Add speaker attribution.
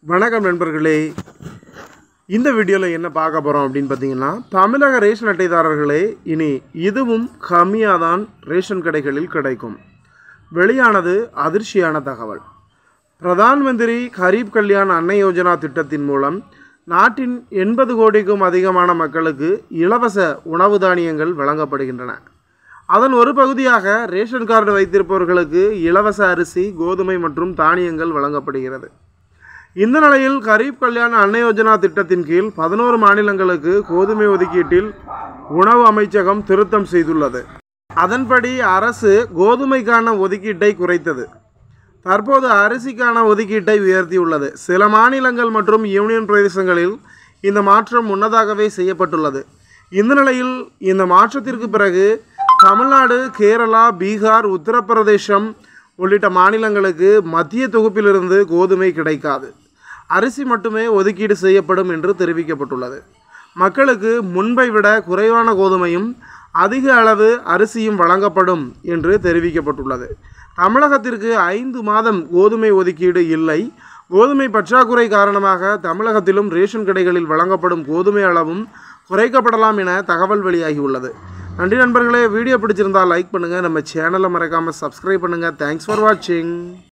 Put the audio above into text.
Speaker 1: வணக்கம் நண்பர்களே இந்த வீடியோவில் என்ன பார்க்க போகிறோம் அப்படின்னு பார்த்தீங்கன்னா தமிழக ரேஷன் அட்டைதாரர்களே இனி இதுவும் கம்மியாக தான் ரேஷன் கடைகளில் கிடைக்கும் வெளியானது அதிர்ச்சியான தகவல் பிரதான் மந்திரி கரீப் கல்யாண் அன்னை யோஜனா திட்டத்தின் மூலம் நாட்டின் எண்பது கோடிக்கும் அதிகமான மக்களுக்கு இலவச உணவு தானியங்கள் வழங்கப்படுகின்றன அதன் ஒரு பகுதியாக ரேஷன் கார்டு வைத்திருப்பவர்களுக்கு இலவச அரிசி கோதுமை மற்றும் தானியங்கள் வழங்கப்படுகிறது இந்த நிலையில் கரீப் கல்யாண அன்ன யோஜனா திட்டத்தின் கீழ் பதினோரு மாநிலங்களுக்கு கோதுமை ஒதுக்கீட்டில் உணவு அமைச்சகம் திருத்தம் செய்துள்ளது அதன்படி அரசு கோதுமைக்கான ஒதுக்கீட்டை குறைத்தது தற்போது அரிசிக்கான ஒதுக்கீட்டை உயர்த்தியுள்ளது சில மாநிலங்கள் மற்றும் யூனியன் பிரதேசங்களில் இந்த மாற்றம் முன்னதாகவே செய்யப்பட்டுள்ளது இந்த நிலையில் இந்த மாற்றத்திற்கு பிறகு தமிழ்நாடு கேரளா பீகார் உத்தரப்பிரதேசம் உள்ளிட்ட மாநிலங்களுக்கு மத்திய தொகுப்பிலிருந்து கோதுமை கிடைக்காது அரிசி மட்டுமே ஒதுக்கீடு செய்யப்படும் என்று தெரிவிக்கப்பட்டுள்ளது மக்களுக்கு முன்பை விட குறைவான கோதுமையும் அதிக அளவு அரிசியும் வழங்கப்படும் என்று தெரிவிக்கப்பட்டுள்ளது தமிழகத்திற்கு ஐந்து மாதம் கோதுமை ஒதுக்கீடு இல்லை கோதுமை பற்றாக்குறை காரணமாக தமிழகத்திலும் ரேஷன் கடைகளில் வழங்கப்படும் கோதுமை அளவும் குறைக்கப்படலாம் என தகவல் வெளியாகியுள்ளது நன்றி நண்பர்களே வீடியோ பிடிச்சிருந்தால் லைக் பண்ணுங்கள் நம்ம சேனலை மறக்காமல் சப்ஸ்கிரைப் பண்ணுங்கள் தேங்க்ஸ் ஃபார் வாட்சிங்